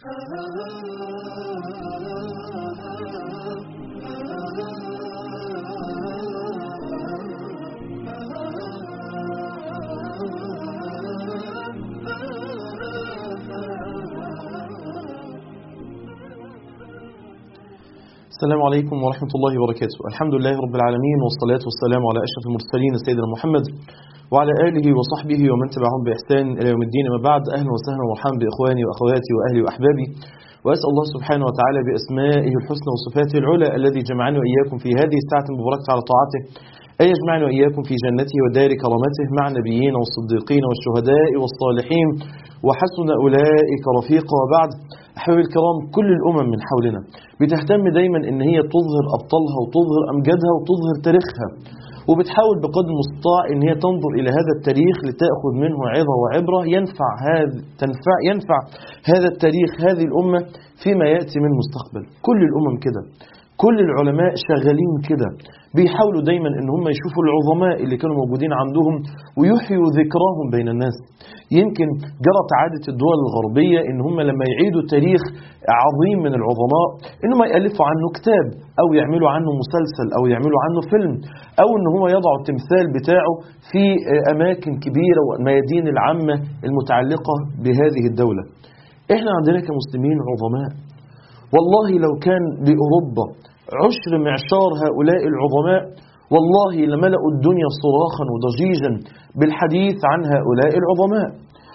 السلام عليكم ورحمة الله وبركاته الحمد لله رب العالمين والصلاة والسلام على أشرف المرسلين سيدنا محمد وعلى آله وصحبه ومن تبعهم بإحسان إلى يوم الدين ما بعد أهلا وسهلا ومرحبا بإخواني وأخواتي وأهلي وأحبابي وأسأل الله سبحانه وتعالى بأسمائه الحسنى وصفاته العلى الذي جمعني وإياكم في هذه الساعة المباركة على طاعته أن يجمعني وإياكم في جنته ودار كرامته مع النبيين والصديقين والشهداء والصالحين وحسن أولئك رفيقا وبعد أحبابي الكرام كل الأمم من حولنا بتهتم دايما إن هي تظهر أبطالها وتظهر أمجادها وتظهر تاريخها وبتحاول بقدر المستطاع ان هي تنظر الى هذا التاريخ لتاخذ منه عظه وعبره ينفع هذا تنفع ينفع هذا التاريخ هذه الامه فيما ياتي من المستقبل كل الامم كده كل العلماء شغالين كده بيحاولوا دايما ان هم يشوفوا العظماء اللي كانوا موجودين عندهم ويحيوا ذكراهم بين الناس يمكن جرت عادة الدول الغربية ان هم لما يعيدوا تاريخ عظيم من العظماء ان هم يألفوا عنه كتاب او يعملوا عنه مسلسل او يعملوا عنه فيلم او ان هم يضعوا التمثال بتاعه في اماكن كبيرة والميادين العامة المتعلقة بهذه الدولة احنا عندنا كمسلمين عظماء والله لو كان لأوروبا عشر معشار هؤلاء العظماء والله لملأوا الدنيا صراخا وضجيجا بالحديث عن هؤلاء العظماء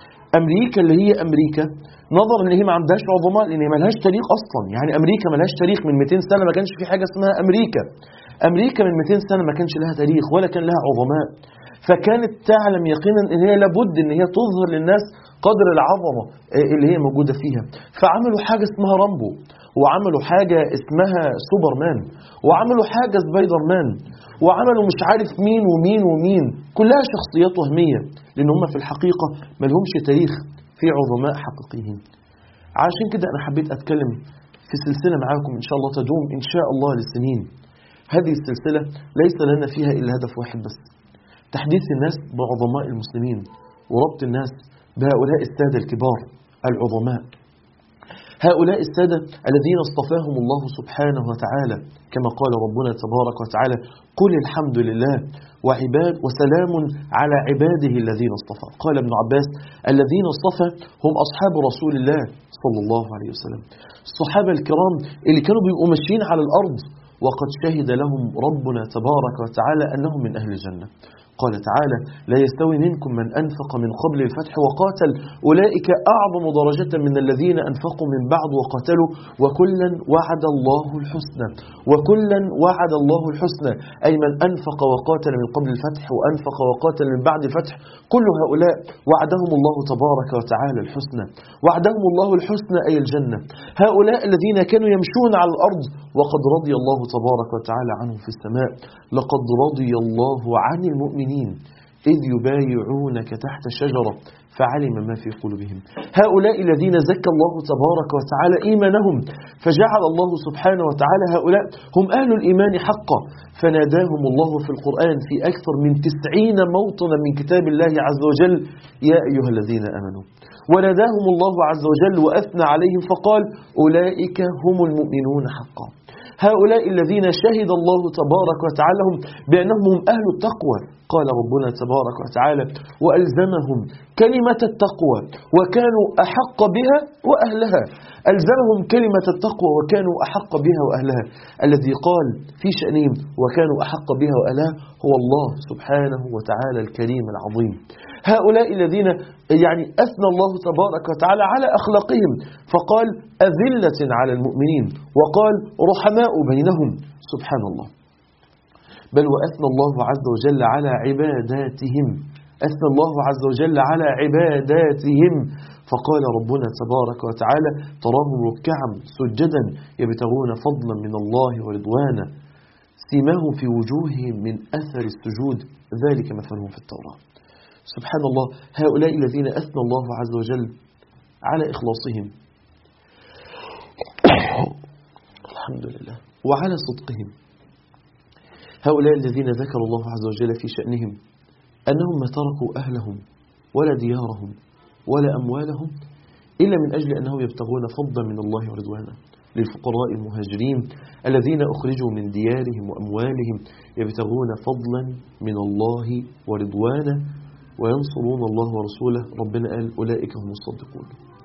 أمريكا اللي هي أمريكا نظرا ان هي ما عندهاش عظماء لان هي ملهاش تاريخ اصلا يعني امريكا ملهاش تاريخ من 200 سنه ما كانش في حاجه اسمها امريكا امريكا من 200 سنه ما كانش لها تاريخ ولا كان لها عظماء فكانت تعلم يقينا ان هي لابد ان هي تظهر للناس قدر العظمه اللي هي موجوده فيها فعملوا حاجه اسمها رامبو وعملوا حاجة اسمها سوبرمان وعملوا حاجة سبايدر مان وعملوا مش عارف مين ومين ومين كلها شخصيات وهمية لأن هم في الحقيقة ما لهمش تاريخ في عظماء حقيقيين عشان كده أنا حبيت أتكلم في سلسلة معاكم إن شاء الله تدوم إن شاء الله للسنين هذه السلسلة ليس لنا فيها إلا هدف واحد بس تحديث الناس بعظماء المسلمين وربط الناس بهؤلاء السادة الكبار العظماء هؤلاء السادة الذين اصطفاهم الله سبحانه وتعالى كما قال ربنا تبارك وتعالى قل الحمد لله وعباد وسلام على عباده الذين اصطفى قال ابن عباس الذين اصطفى هم أصحاب رسول الله صلى الله عليه وسلم الصحابة الكرام اللي كانوا بيبقوا ماشيين على الأرض وقد شهد لهم ربنا تبارك وتعالى أنهم من أهل الجنة قال تعالى لا يستوي منكم من أنفق من قبل الفتح وقاتل أولئك أعظم درجة من الذين أنفقوا من بعد وقاتلوا وكلا وعد الله الحسنى وكلا وعد الله الحسنى أي من أنفق وقاتل من قبل الفتح وأنفق وقاتل من بعد الفتح كل هؤلاء وعدهم الله تبارك وتعالى الحسنى وعدهم الله الحسنى أي الجنة هؤلاء الذين كانوا يمشون على الأرض وقد رضي الله تبارك وتعالى عنهم في السماء لقد رضي الله عن المؤمنين إذ يبايعونك تحت شجرة فعلم ما في قلوبهم هؤلاء الذين زكى الله تبارك وتعالى إيمانهم فجعل الله سبحانه وتعالى هؤلاء هم أهل الإيمان حقا فناداهم الله في القرآن في أكثر من تسعين موطنا من كتاب الله عز وجل يا أيها الذين آمنوا وناداهم الله عز وجل وأثنى عليهم فقال أولئك هم المؤمنون حقا هؤلاء الذين شهد الله تبارك وتعالى هم بأنهم هم أهل التقوى قال ربنا تبارك وتعالى وألزمهم كلمة التقوى وكانوا أحق بها وأهلها ألزمهم كلمة التقوى وكانوا أحق بها وأهلها الذي قال في شأنهم وكانوا أحق بها وأهلها هو الله سبحانه وتعالى الكريم العظيم هؤلاء الذين يعني أثنى الله تبارك وتعالى على أخلاقهم فقال أذلة على المؤمنين وقال رحماء بينهم سبحان الله بل وأثنى الله عز وجل على عباداتهم أثنى الله عز وجل على عباداتهم فقال ربنا تبارك وتعالى تراهم ركعا سجدا يبتغون فضلا من الله ورضوانا سيماهم في وجوههم من أثر السجود ذلك مثلهم في التوراة سبحان الله هؤلاء الذين أثنى الله عز وجل على إخلاصهم الحمد لله وعلى صدقهم هؤلاء الذين ذكر الله عز وجل في شأنهم أنهم ما تركوا أهلهم ولا ديارهم ولا أموالهم إلا من أجل أنهم يبتغون فضلا من الله ورضوانا للفقراء المهاجرين الذين أخرجوا من ديارهم وأموالهم يبتغون فضلا من الله ورضوانا وينصرون الله ورسوله ربنا قال أولئك هم الصادقون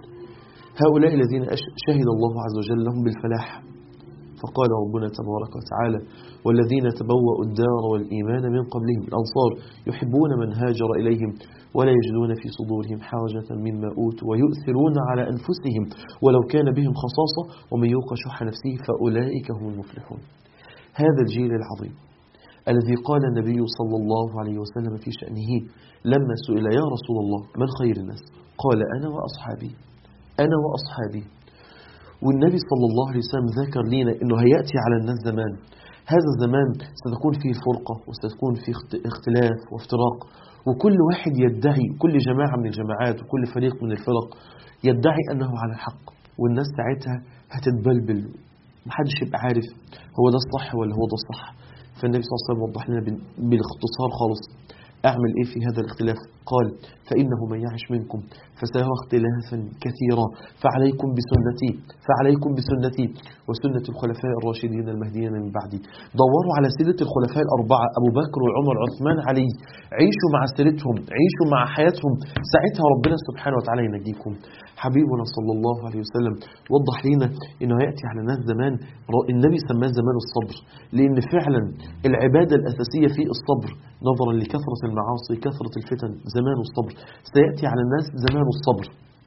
هؤلاء الذين شهد الله عز وجل لهم بالفلاح فقال ربنا تبارك وتعالى والذين تبوأوا الدار والإيمان من قبلهم الأنصار يحبون من هاجر إليهم ولا يجدون في صدورهم حاجة مما أوتوا ويؤثرون على أنفسهم ولو كان بهم خصاصة ومن يوق شح نفسه فأولئك هم المفلحون هذا الجيل العظيم الذي قال النبي صلى الله عليه وسلم في شأنه لما سئل يا رسول الله من خير الناس قال أنا وأصحابي أنا وأصحابي والنبي صلى الله عليه وسلم ذكر لنا أنه هيأتي على الناس زمان هذا الزمان ستكون فيه فرقة وستكون فيه اختلاف وافتراق وكل واحد يدعي كل جماعة من الجماعات وكل فريق من الفرق يدعي أنه على الحق والناس ساعتها هتتبلبل محدش يبقى عارف هو ده الصح ولا هو ده الصح فالنبي صلى الله عليه وسلم وضح لنا بالاختصار خالص أعمل إيه في هذا الاختلاف قال فإنه من يعش منكم فسيرى اختلافا كثيرا فعليكم بسنتي فعليكم بسنتي وسنة الخلفاء الراشدين المهديين من بعدي دوروا على سيرة الخلفاء الأربعة أبو بكر وعمر عثمان علي عيشوا مع سيرتهم عيشوا مع حياتهم ساعتها ربنا سبحانه وتعالى ينجيكم حبيبنا صلى الله عليه وسلم وضح لنا انه ياتي على ناس زمان النبي سماه زمان الصبر لان فعلا العباده الاساسيه في الصبر نظرا لكثره المعاصي كثره الفتن زمان الصبر سياتي على الناس زمان الصبر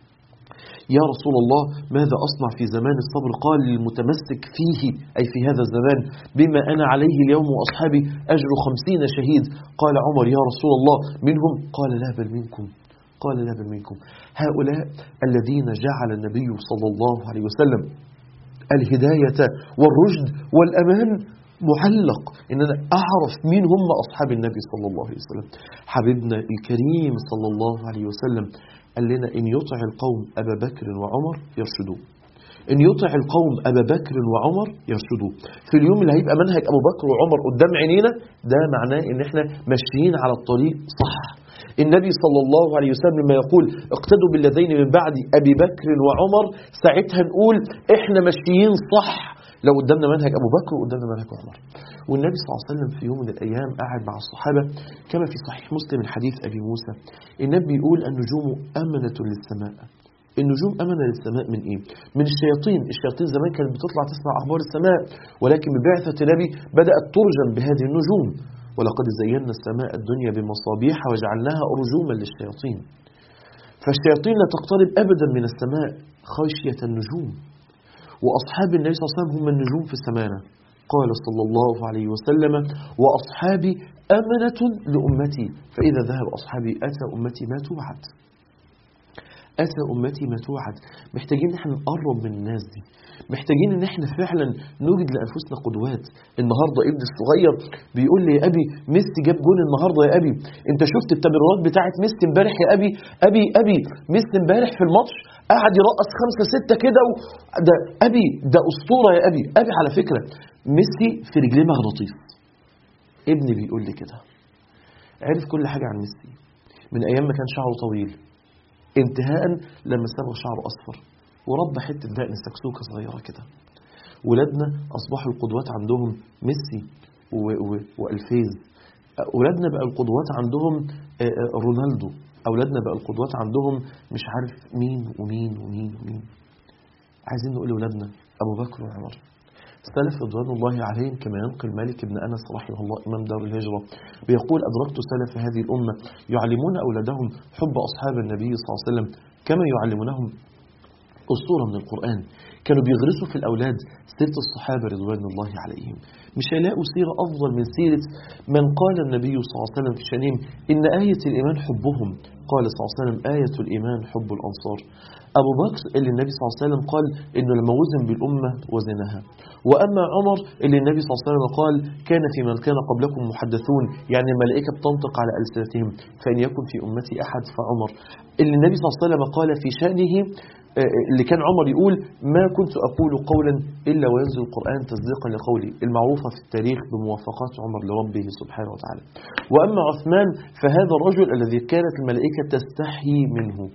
يا رسول الله ماذا أصنع في زمان الصبر قال للمتمسك فيه أي في هذا الزمان بما أنا عليه اليوم وأصحابي أجر خمسين شهيد قال عمر يا رسول الله منهم قال لا بل منكم قال لا بل منكم هؤلاء الذين جعل النبي صلى الله عليه وسلم الهداية والرشد والأمان معلق إن أنا أعرف مين هم أصحاب النبي صلى الله عليه وسلم حبيبنا الكريم صلى الله عليه وسلم قال لنا إن يطع القوم أبا بكر وعمر يرشدون إن يطع القوم أبا بكر وعمر يرشدوا في اليوم اللي هيبقى منهج أبو بكر وعمر قدام عينينا ده معناه إن إحنا ماشيين على الطريق صح النبي صلى الله عليه وسلم لما يقول اقتدوا بالذين من بعد أبي بكر وعمر ساعتها نقول إحنا ماشيين صح لو قدامنا منهج أبو بكر وقدامنا منهج عمر والنبي صلى الله عليه وسلم في يوم من الأيام قاعد مع الصحابة كما في صحيح مسلم من حديث أبي موسى النبي يقول النجوم أمنة للسماء النجوم أمنة للسماء من إيه؟ من الشياطين الشياطين زمان كانت بتطلع تسمع أخبار السماء ولكن ببعثة النبي بدأت ترجم بهذه النجوم ولقد زينا السماء الدنيا بمصابيح وجعلناها أرجوما للشياطين فالشياطين لا تقترب أبدا من السماء خشية النجوم وأصحاب النبي صلى الله عليه وسلم هم النجوم في السماء قال صلى الله عليه وسلم وأصحابي أمنة لأمتي فإذا ذهب أصحابي أتى أمتي ما توعد أتى أمتي ما توعد محتاجين نحن نقرب من الناس دي محتاجين ان احنا فعلا نوجد لانفسنا قدوات النهارده ابني الصغير بيقول لي يا ابي ميسي جاب جون النهارده يا ابي انت شفت التمريرات بتاعت ميسي امبارح يا ابي ابي ابي ميسي امبارح في الماتش قعد يرقص خمسة ستة كده و... ده ابي ده اسطوره يا ابي ابي على فكره ميسي في رجليه مغناطيس ابني بيقول لي كده عرف كل حاجه عن ميسي من ايام ما كان شعره طويل انتهاء لما صبغ شعره اصفر ورب حته دقن سكسوكه صغيره كده ولادنا اصبحوا القدوات عندهم ميسي والفيز اولادنا بقى القدوات عندهم رونالدو اولادنا بقى القدوات عندهم مش عارف مين ومين ومين ومين عايزين نقول لاولادنا ابو بكر وعمر السلف رضوان الله عليهم كما ينقل مالك بن انس رحمه الله امام دار الهجره بيقول ادركت سلف هذه الامه يعلمون اولادهم حب اصحاب النبي صلى الله عليه وسلم كما يعلمونهم أسطورة من القرآن كانوا بيغرسوا في الأولاد سيرة الصحابة رضوان الله عليهم مش هيلاقوا سيرة أفضل من سيرة من قال النبي صلى الله عليه وسلم في شنيم إن آية الإيمان حبهم قال صلى الله عليه وسلم آية الإيمان حب الأنصار أبو بكر اللي النبي صلى الله عليه وسلم قال إنه لما وزن بالأمة وزنها وأما عمر اللي النبي صلى الله عليه وسلم قال كان في من كان قبلكم محدثون يعني الملائكة بتنطق على ألسنتهم فإن يكن في أمتي أحد فعمر اللي النبي صلى الله عليه وسلم قال في شأنه اللي كان عمر يقول ما كنت أقول قولا إلا وينزل القرآن تصديقا لقولي المعروفة في التاريخ بموافقات عمر لربه سبحانه وتعالى وأما عثمان فهذا الرجل الذي كانت الملائكة تستحي منه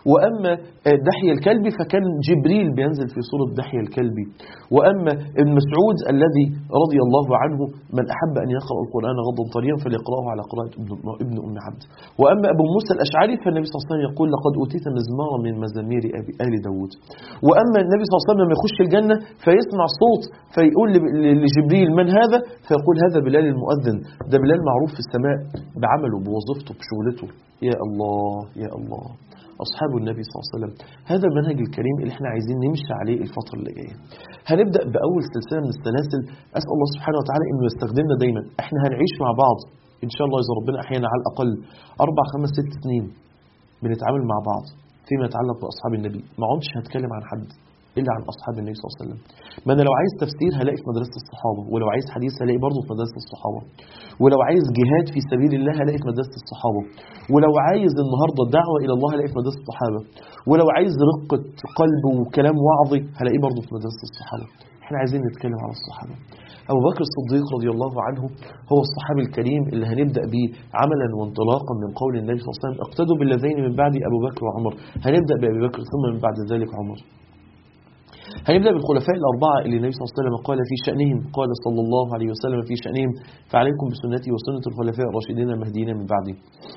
وأما دحية الكلب فكان جبريل بينزل في صورة دحية الكلب وأما ابن مسعود الذي رضي الله عنه من أحب أن يقرأ القرآن غضا طريا فليقرأه على قراءة ابن, ابن أم عبد وأما أبو موسى الأشعري فالنبي صلى الله عليه وسلم يقول لقد أوتيت مزمارا من مزامير أبي آل داود وأما النبي صلى الله عليه وسلم لما يخش الجنة فيسمع صوت فيقول لجبريل من هذا فيقول هذا بلال المؤذن ده بلال معروف في السماء بعمله بوظيفته بشغلته يا الله يا الله أصحاب النبي صلى الله عليه وسلم هذا المنهج الكريم اللي احنا عايزين نمشي عليه الفترة اللي جاية هنبدأ بأول سلسلة من السلاسل أسأل الله سبحانه وتعالى إنه يستخدمنا دايما احنا هنعيش مع بعض إن شاء الله إذا ربنا أحيانا على الأقل أربع خمس ست سنين بنتعامل مع بعض فيما يتعلق بأصحاب النبي ما عدتش هتكلم عن حد إلا عن أصحاب النبي صلى الله عليه وسلم ما أنا لو عايز تفسير هلاقي في مدرسة الصحابة ولو عايز حديث هلاقي برضه في مدرسة الصحابة ولو عايز جهاد في سبيل الله هلاقي في مدرسة الصحابة ولو عايز النهاردة الدعوة إلى الله هلاقي في مدرسة الصحابة ولو عايز رقة قلب وكلام وعظي هلاقيه برضه في مدرسة الصحابة احنا عايزين نتكلم على الصحابة أبو بكر الصديق رضي الله عنه هو الصحابي الكريم اللي هنبدأ به عملا وانطلاقا من قول النبي صلى الله عليه وسلم اقتدوا بالذين من بعد أبو بكر وعمر هنبدأ بأبي بكر ثم من بعد ذلك عمر هنبدأ بالخلفاء الأربعة اللي النبي صلى الله عليه وسلم قال في شأنهم قال صلى الله عليه وسلم في شأنهم فعليكم بسنتي وسنة الخلفاء الراشدين المهديين من بعدي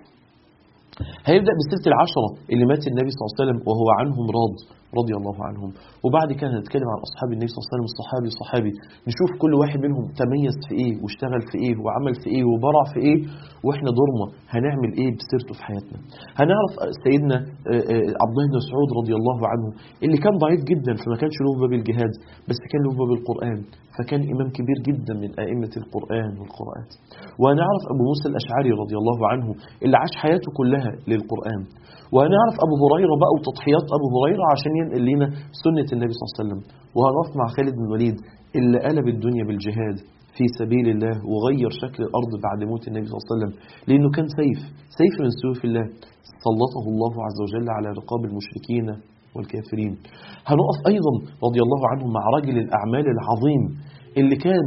هيبدأ بالست العشرة اللي مات النبي صلى الله عليه وسلم وهو عنهم راض رضي الله عنهم وبعد كده هنتكلم عن أصحاب النبي صلى الله عليه وسلم الصحابي الصحابي نشوف كل واحد منهم تميز في إيه واشتغل في إيه وعمل في إيه وبرع في إيه وإحنا دورنا هنعمل إيه بسيرته في حياتنا هنعرف سيدنا عبد الله بن مسعود رضي الله عنه اللي كان ضعيف جدا فما كانش له باب الجهاد بس كان له باب القرآن فكان إمام كبير جدا من أئمة القرآن والقراءات وهنعرف أبو موسى الأشعري رضي الله عنه اللي عاش حياته كلها للقرآن وهنعرف أبو هريرة بقى وتضحيات أبو هريرة عشان ينقل لنا سنة النبي صلى الله عليه وسلم وهنقف مع خالد بن الوليد اللي قلب الدنيا بالجهاد في سبيل الله وغير شكل الأرض بعد موت النبي صلى الله عليه وسلم لأنه كان سيف سيف من سيوف الله سلطه الله عز وجل على رقاب المشركين والكافرين هنقف أيضا رضي الله عنه مع رجل الأعمال العظيم اللي كان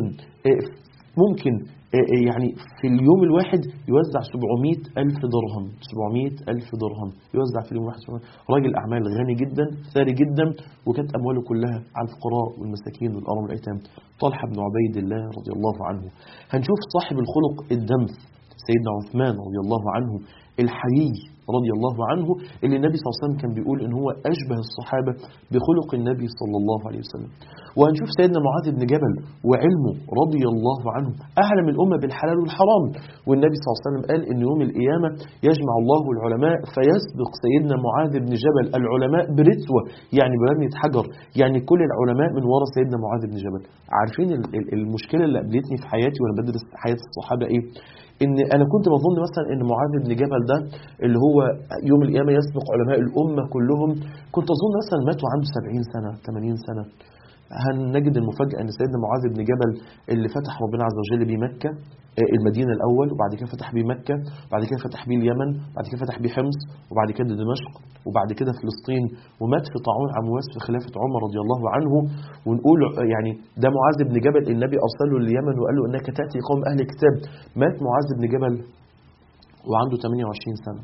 ممكن يعني في اليوم الواحد يوزع 700 ألف درهم 700 ألف درهم يوزع في اليوم الواحد راجل أعمال غني جدا ثري جدا وكانت أمواله كلها على الفقراء والمساكين والأرامل والأيتام طلحة بن عبيد الله رضي الله عنه هنشوف صاحب الخلق الدمث سيدنا عثمان رضي الله عنه الحيي رضي الله عنه اللي النبي صلى الله عليه وسلم كان بيقول ان هو اشبه الصحابه بخلق النبي صلى الله عليه وسلم وهنشوف سيدنا معاذ بن جبل وعلمه رضي الله عنه اعلم الامه بالحلال والحرام والنبي صلى الله عليه وسلم قال ان يوم القيامه يجمع الله العلماء فيسبق سيدنا معاذ بن جبل العلماء برتوه يعني برميه حجر يعني كل العلماء من ورا سيدنا معاذ بن جبل عارفين المشكله اللي قابلتني في حياتي وانا بدرس حياه الصحابه ايه ان انا كنت بظن مثلا ان معاذ بن جبل ده اللي هو يوم القيامه يسبق علماء الامه كلهم كنت اظن مثلا ماتوا عنده 70 سنه 80 سنه هنجد المفاجاه ان سيدنا معاذ بن جبل اللي فتح ربنا عز وجل بيه مكه المدينة الأول وبعد كده فتح بيه مكة وبعد كده فتح بيه اليمن وبعد كده فتح بيه حمص وبعد كده دمشق وبعد كده فلسطين ومات في طاعون عمواس في خلافة عمر رضي الله عنه ونقول يعني ده معاذ بن جبل النبي أرسله لليمن وقال له إنك تأتي قوم أهل الكتاب مات معاذ بن جبل وعنده 28 سنة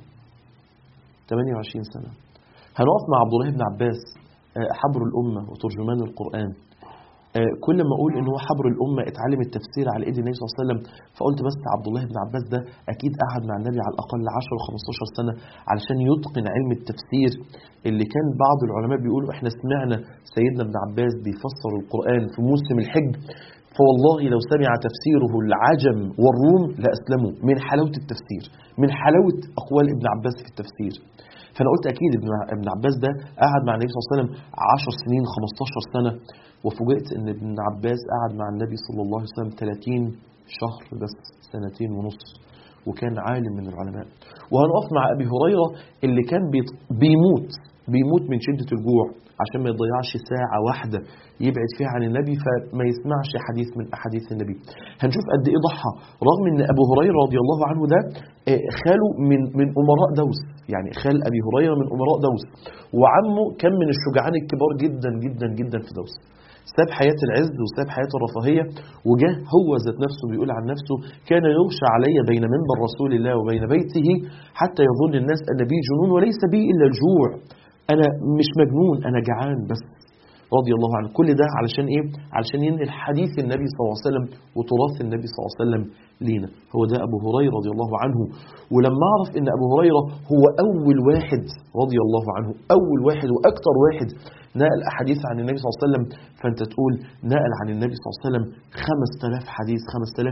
28 سنة هنقف مع عبد الله بن عباس حبر الأمة وترجمان القرآن كل ما اقول ان هو حبر الامه اتعلم التفسير على ايد النبي صلى الله عليه وسلم فقلت بس عبد الله بن عباس ده اكيد قعد مع النبي على الاقل 10 و15 سنه علشان يتقن علم التفسير اللي كان بعض العلماء بيقولوا احنا سمعنا سيدنا ابن عباس بيفسر القران في موسم الحج فوالله لو سمع تفسيره العجم والروم لاسلموا من حلاوه التفسير من حلاوه اقوال ابن عباس في التفسير فانا قلت اكيد ابن عباس ده قعد مع النبي صلى الله عليه وسلم 10 سنين 15 سنه وفوجئت ان ابن عباس قعد مع النبي صلى الله عليه وسلم 30 شهر بس سنتين ونص وكان عالم من العلماء وهنقف مع ابي هريره اللي كان بيموت بيموت من شده الجوع عشان ما يضيعش ساعة واحدة يبعد فيها عن النبي فما يسمعش حديث من أحاديث النبي هنشوف قد إيه ضحى رغم أن أبو هريرة رضي الله عنه ده خاله من من أمراء دوس يعني خال أبي هريرة من أمراء دوس وعمه كان من الشجعان الكبار جدا جدا جدا في دوس ساب حياة العز وساب حياة الرفاهية وجاه هو ذات نفسه بيقول عن نفسه كان يغشى علي بين منبر رسول الله وبين بيته حتى يظن الناس أن بي جنون وليس بي إلا الجوع انا مش مجنون انا جعان بس رضي الله عنه كل ده علشان ايه علشان ينقل حديث النبي صلى الله عليه وسلم وتراث النبي صلى الله عليه وسلم لينا هو ده ابو هريره رضي الله عنه ولما اعرف ان ابو هريره هو اول واحد رضي الله عنه اول واحد واكثر واحد نقل احاديث عن النبي صلى الله عليه وسلم فانت تقول نقل عن النبي صلى الله عليه وسلم 5000 حديث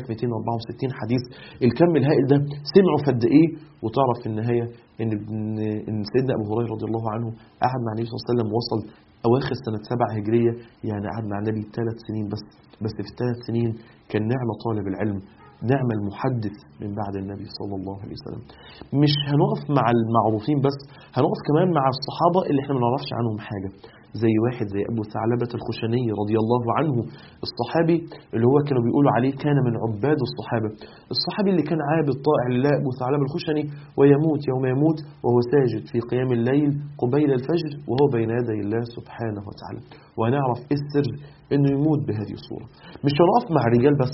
5264 حديث الكم الهائل ده سمعوا في قد ايه وتعرف في النهايه ان ان سيدنا ابو هريره رضي الله عنه قعد مع النبي صلى الله عليه وسلم وصل اواخر سنه 7 هجريه يعني قعد مع النبي ثلاث سنين بس بس في الثلاث سنين كان نعمه طالب العلم نعمة المحدث من بعد النبي صلى الله عليه وسلم مش هنقف مع المعروفين بس هنقف كمان مع الصحابة اللي احنا ما نعرفش عنهم حاجة زي واحد زي أبو ثعلبة الخشني رضي الله عنه الصحابي اللي هو كانوا بيقولوا عليه كان من عباد الصحابة الصحابي اللي كان عابد طائع لله أبو ثعلبة الخشني ويموت يوم يموت وهو ساجد في قيام الليل قبيل الفجر وهو بين يدي الله سبحانه وتعالى وهنعرف إيه السر إنه يموت بهذه الصورة مش هنقف مع الرجال بس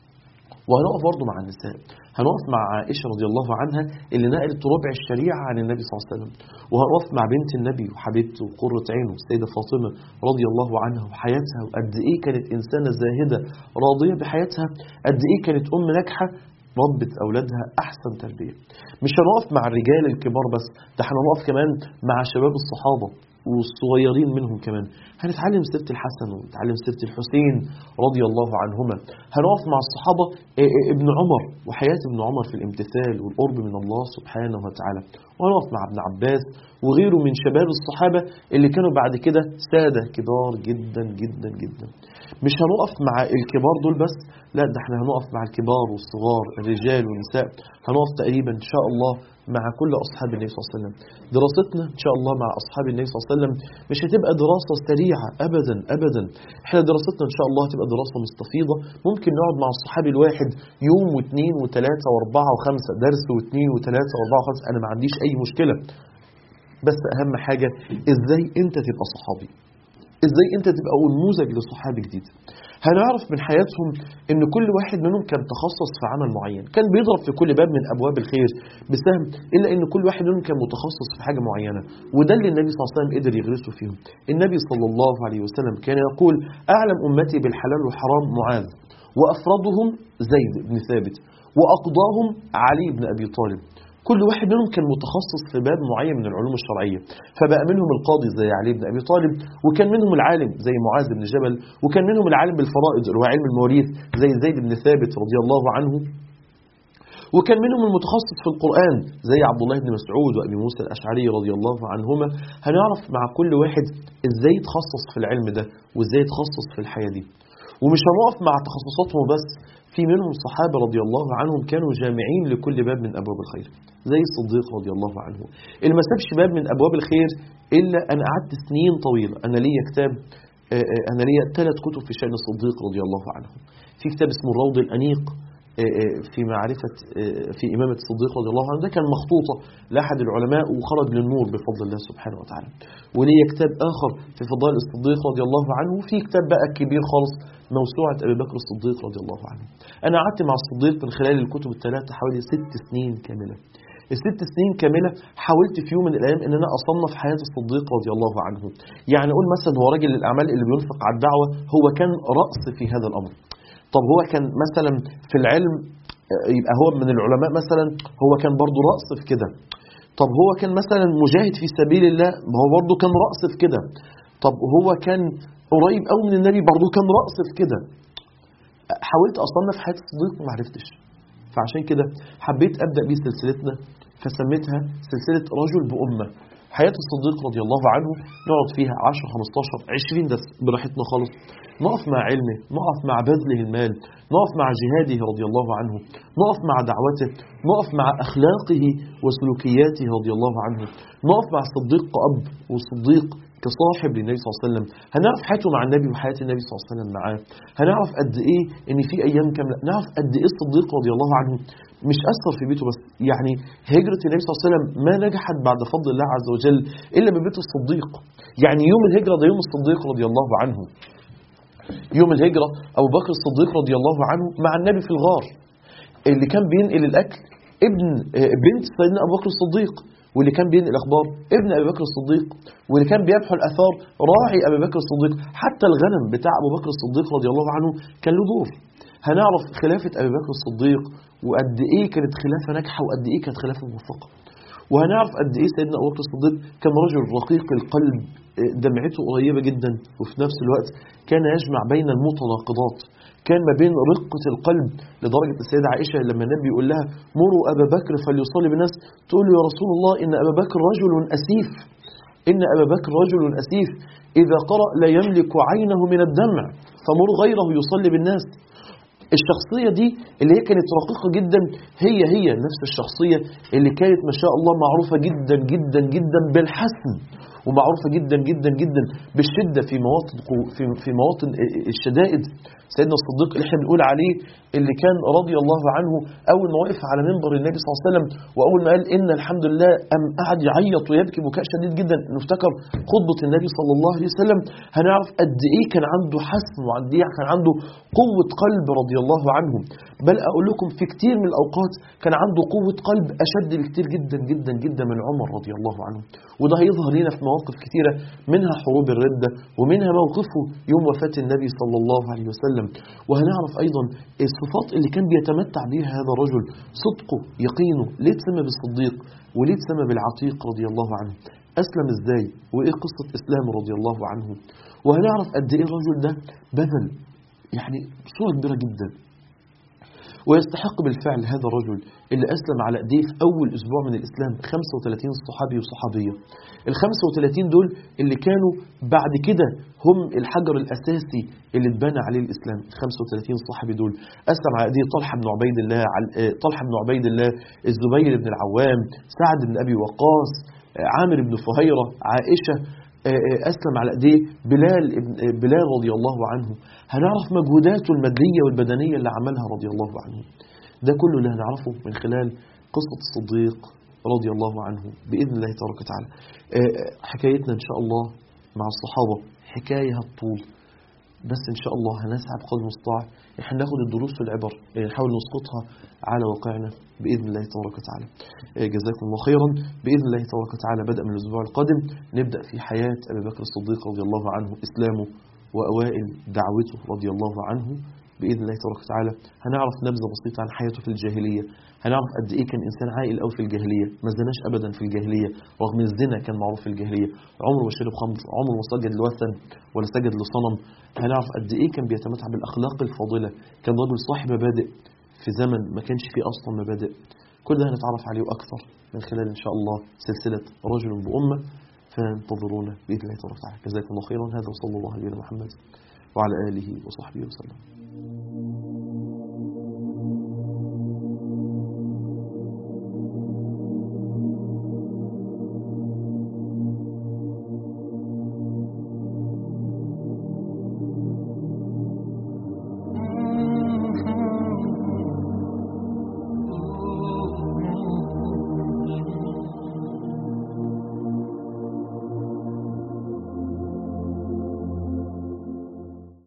وهنقف برضه مع النساء هنقف مع عائشة رضي الله عنها اللي نقلت ربع الشريعة عن النبي صلى الله عليه وسلم وهنقف مع بنت النبي وحبيبته وقرة عينه السيدة فاطمة رضي الله عنها وحياتها وقد إيه كانت إنسانة زاهدة راضية بحياتها قد إيه كانت أم ناجحة ربت أولادها أحسن تربية مش هنقف مع الرجال الكبار بس ده احنا هنقف كمان مع شباب الصحابة والصغيرين منهم كمان هنتعلم سيرة الحسن ونتعلم سيرة الحسين رضي الله عنهما هنقف مع الصحابة ابن عمر وحياة ابن عمر في الامتثال والقرب من الله سبحانه وتعالى وهنقف مع ابن عباس وغيره من شباب الصحابة اللي كانوا بعد كده سادة كبار جدا جدا جدا مش هنقف مع الكبار دول بس لا ده احنا هنقف مع الكبار والصغار الرجال والنساء هنقف تقريبا ان شاء الله مع كل أصحاب النبي صلى الله عليه وسلم دراستنا إن شاء الله مع أصحاب النبي صلى الله عليه وسلم مش هتبقى دراسة سريعة أبدا أبدا إحنا دراستنا إن شاء الله هتبقى دراسة مستفيضة ممكن نقعد مع الصحابي الواحد يوم واثنين وثلاثة وأربعة وخمسة درس واثنين وثلاثة وأربعة وخمسة أنا ما عنديش أي مشكلة بس أهم حاجة إزاي أنت تبقى صحابي إزاي أنت تبقى نموذج لصحابي جديد هنعرف من حياتهم ان كل واحد منهم كان تخصص في عمل معين كان بيضرب في كل باب من ابواب الخير بسهم الا ان كل واحد منهم كان متخصص في حاجه معينه وده اللي النبي صلى الله عليه وسلم قدر يغرسه فيهم النبي صلى الله عليه وسلم كان يقول اعلم امتي بالحلال والحرام معاذ وافرضهم زيد بن ثابت واقضاهم علي بن ابي طالب كل واحد منهم كان متخصص في باب معين من العلوم الشرعية فبقى منهم القاضي زي علي بن أبي طالب وكان منهم العالم زي معاذ بن جبل وكان منهم العالم بالفرائض اللي هو علم المواريث زي زيد بن ثابت رضي الله عنه وكان منهم المتخصص في القرآن زي عبد الله بن مسعود وأبي موسى الأشعري رضي الله عنهما هنعرف مع كل واحد إزاي يتخصص في العلم ده وإزاي يتخصص في الحياة دي ومش هنقف مع تخصصاتهم بس في منهم صحابة رضي الله عنهم كانوا جامعين لكل باب من أبواب الخير زي الصديق رضي الله عنه اللي ما سابش باب من أبواب الخير إلا أنا قعدت سنين طويلة أنا ليا كتاب أنا ليا ثلاث كتب في شأن الصديق رضي الله عنه في كتاب اسمه الروض الأنيق في معرفة في إمامة الصديق رضي الله عنه ده كان مخطوطة لأحد العلماء وخرج للنور بفضل الله سبحانه وتعالى وليه كتاب آخر في فضائل الصديق رضي الله عنه وفي كتاب بقى كبير خالص موسوعة أبي بكر الصديق رضي الله عنه أنا قعدت مع الصديق من خلال الكتب الثلاثة حوالي ست سنين كاملة الست سنين كاملة حاولت في يوم من الأيام أن أنا أصنف حياة الصديق رضي الله عنه يعني أقول مثلا هو راجل الأعمال اللي بينفق على الدعوة هو كان رأس في هذا الأمر طب هو كان مثلا في العلم يبقى هو من العلماء مثلا هو كان برضه رأس في كده طب هو كان مثلا مجاهد في سبيل الله هو برضه كان رأس في كده طب هو كان قريب قوي من النبي برضه كان رأس في كده حاولت أصنف حياة الصديق وما عرفتش فعشان كده حبيت أبدأ بيه سلسلتنا فسميتها سلسلة رجل بأمة حياة الصديق رضي الله عنه نقعد فيها 10 15 20 درس براحتنا خالص نقف مع علمه نقف مع بذله المال نقف مع جهاده رضي الله عنه نقف مع دعوته نقف مع أخلاقه وسلوكياته رضي الله عنه نقف مع الصديق كأب والصديق كصاحب للنبي صلى الله عليه وسلم هنعرف حياته مع النبي وحياة النبي صلى الله عليه وسلم معاه هنعرف قد ايه ان في ايام كامله نعرف قد ايه الصديق رضي الله عنه مش اثر في بيته بس يعني هجره النبي صلى الله عليه وسلم ما نجحت بعد فضل الله عز وجل الا ببيت الصديق يعني يوم الهجره ده يوم الصديق رضي الله عنه يوم الهجره ابو بكر الصديق رضي الله عنه مع النبي في الغار اللي كان بينقل الاكل ابن بنت سيدنا ابو بكر الصديق واللي كان بينقل الاخبار ابن ابي بكر الصديق واللي كان بيبحث الاثار راعي ابي بكر الصديق حتى الغنم بتاع ابو بكر الصديق رضي الله عنه كان له دور هنعرف خلافه ابي بكر الصديق وقد ايه كانت خلافه ناجحه وقد ايه كانت خلافه موفقه وهنعرف قد ايه سيدنا ابو بكر الصديق كان رجل رقيق القلب دمعته قريبه جدا وفي نفس الوقت كان يجمع بين المتناقضات كان ما بين رقة القلب لدرجة السيدة عائشة لما النبي يقول لها مروا أبا بكر فليصلي بالناس تقول له يا رسول الله إن أبا بكر رجل أسيف إن أبا بكر رجل أسيف إذا قرأ لا يملك عينه من الدمع فمر غيره يصلي بالناس الشخصية دي اللي هي كانت رقيقة جدا هي هي نفس الشخصية اللي كانت ما شاء الله معروفة جدا جدا جدا بالحسن ومعروفة جدا جدا جدا بالشدة في مواطن في في مواطن الشدائد سيدنا الصديق اللي احنا بنقول عليه اللي كان رضي الله عنه اول ما وقف على منبر النبي صلى الله عليه وسلم واول ما قال ان الحمد لله ام قعد يعيط ويبكي بكاء شديد جدا نفتكر خطبه النبي صلى الله عليه وسلم هنعرف قد ايه كان عنده حسم وقد ايه كان عنده قوه قلب رضي الله عنه بل اقول لكم في كتير من الاوقات كان عنده قوه قلب اشد بكتير جدا جدا جدا من عمر رضي الله عنه وده هيظهر لنا في مواقف كتيره منها حروب الرده ومنها موقفه يوم وفاه النبي صلى الله عليه وسلم وهنعرف أيضا الصفات اللي كان بيتمتع بها هذا الرجل صدقه يقينه ليه تسمى بالصديق وليه تسمى بالعتيق رضي الله عنه أسلم إزاي وإيه قصة إسلامه رضي الله عنه وهنعرف قد إيه الرجل ده بذل يعني صورة كبيرة جدا ويستحق بالفعل هذا الرجل اللي أسلم على أيديه في أول أسبوع من الإسلام 35 صحابي وصحابية ال 35 دول اللي كانوا بعد كده هم الحجر الأساسي اللي اتبنى عليه الإسلام ال 35 صحابي دول أسلم على أيديه طلحة بن عبيد الله طلحة بن عبيد الله الزبير بن العوام سعد بن أبي وقاص عامر بن فهيرة عائشة أسلم على أيديه بلال بلال رضي الله عنه هنعرف مجهوداته المادية والبدنية اللي عملها رضي الله عنه ده كله اللي هنعرفه من خلال قصة الصديق رضي الله عنه بإذن الله تبارك وتعالى حكايتنا إن شاء الله مع الصحابة حكاية هالطول بس إن شاء الله هنسعى بقدر المستطاع احنا ناخد الدروس والعبر نحاول نسقطها على واقعنا بإذن الله تبارك وتعالى جزاكم الله خيرا بإذن الله تبارك وتعالى بدأ من الأسبوع القادم نبدأ في حياة أبي بكر الصديق رضي الله عنه إسلامه وأوائل دعوته رضي الله عنه بإذن الله تبارك وتعالى هنعرف نبذة بسيطة عن حياته في الجاهلية هنعرف قد إيه كان إنسان عاقل أوي في الجاهلية ما زناش أبدا في الجاهلية رغم الزنا كان معروف في الجاهلية عمره ما شرب خمر عمره ما سجد لوثن ولا سجد لصنم هنعرف قد إيه كان بيتمتع بالأخلاق الفاضلة كان رجل صاحب مبادئ في زمن ما كانش فيه أصلا مبادئ كل ده هنتعرف عليه أكثر من خلال إن شاء الله سلسلة رجل بأمة فانتظرونا بإذن الله تبارك وتعالى جزاكم الله خيرا هذا وصلى الله على نبينا محمد وعلى آله وصحبه وسلم